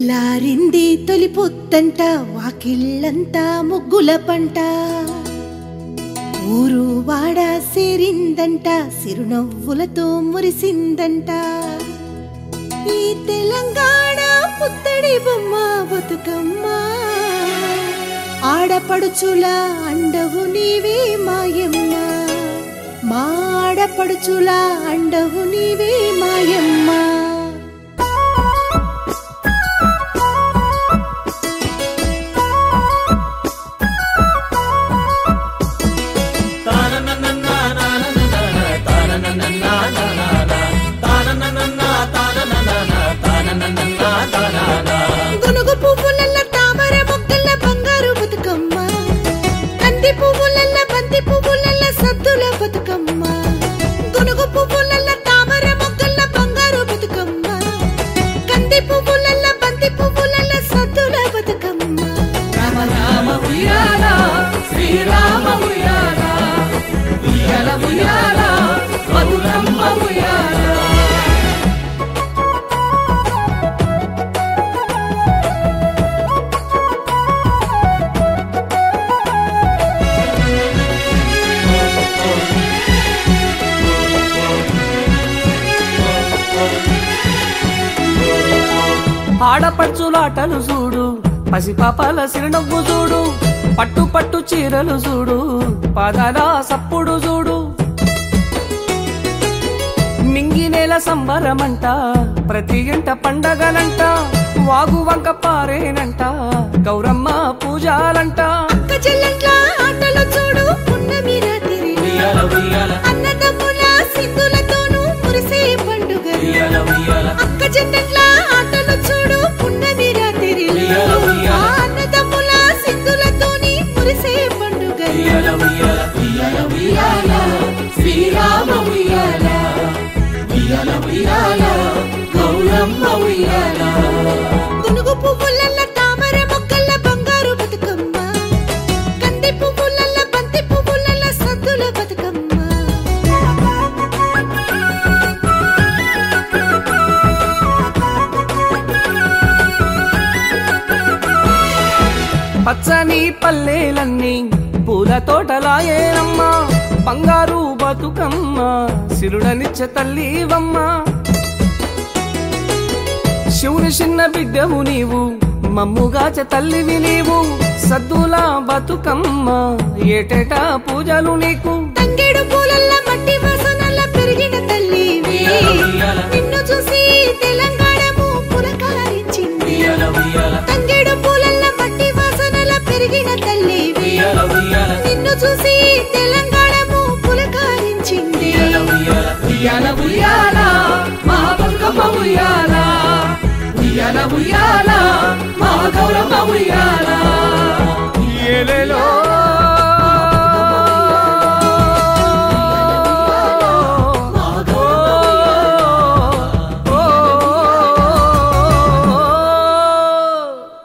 లారింది తొలి పొత్తంట వాకిళ్ళంతా ముగ్గుల పంట ఊరు వాడ సేరిందంట సిరునవ్వులతో మురిసిందంట ఈ తెలంగాణ పుత్తడి బొమ్మ బతుకమ్మ ఆడపడుచుల అండవు నీవే మాయమ్మ మా ఆడపడుచుల అండవు నీవే మాయమ్మ గునుగు పువ్వులల్ల తామర మొగ్గల్ల బంగారు బతుకమ్మ కంది పువ్వులల్ల బంతి పువ్వులల్ల సద్దుల బతుకమ్మ గునుగు పువ్వులల్ల తామర మొగ్గల్ల బంగారు బతుకమ్మ కంది పువ్వులల్ల బంతి పువ్వులల్ల సద్దుల బతుకమ్మ రామ రామ ఉయ్యాల శ్రీరామ ఉయ్యాల ఉయ్యాల ఉయ్యాల మధురమ్మ ఉయ్యాల ఆడపడుచులాటలు చూడు పసిపాపాల సిరినవ్వు చూడు పట్టు పట్టు చీరలు చూడు పాదాల సప్పుడు చూడు మింగి నేల సంబరమంట ప్రతి ఇంట పండగనంట వాగు వంక పారేనంట గౌరమ్మ పూజాలంట అక్క చెల్లెంట్ల ఆటలు చూడు పున్నమి రాత్రి అన్నదమ్ముల సింధులతోనూ మురిసే పండుగ అక్క చెల్లెంట్ల ఆటలు చూడు పున్నమి రాత్రి ఆ అన్నదమ్ముల సింధులతోని మురిసే పండుగ శ్రీరామ ఉయ్యాల ఉయ్యాల ఉయ్యాల గౌరమ్మ ఉయ్యాల గునుగు పువ్వులల్ల తామర మొక్కల్ల బంగారు బతుకమ్మ కంది పువ్వులల్ల బంతి పువ్వులల్ల సద్దుల బతుకమ్మ పచ్చని పల్లెలన్నీ పూల తోటలాయేనమ్మా బంగారు బతుకమ్మ సిరుడనిచ్చ తల్లివమ్మ శివుని చిన్న బిడ్డవు నీవు మమ్ముగాచ తల్లివి నీవు సద్దుల బతుకమ్మ ఏటేటా పూజలు నీకు తంగేడు పూలల్ల మట్టి వాసనల్ల పెరిగిన తల్లివి నిన్ను చూసి తెలంగాణము పులకారించింది తంగేడు పూలల్ల మట్టి వాసనల పెరిగిన తల్లివి నిన్ను చూసి తెలంగాణము పులకారించింది ఉయ్యాల ఉయ్యాల మా బతుకమ్మ ఉయ్యాల ఉయ్యాల ఉయ్యాల మా గౌరమ్మ ఉయ్యాల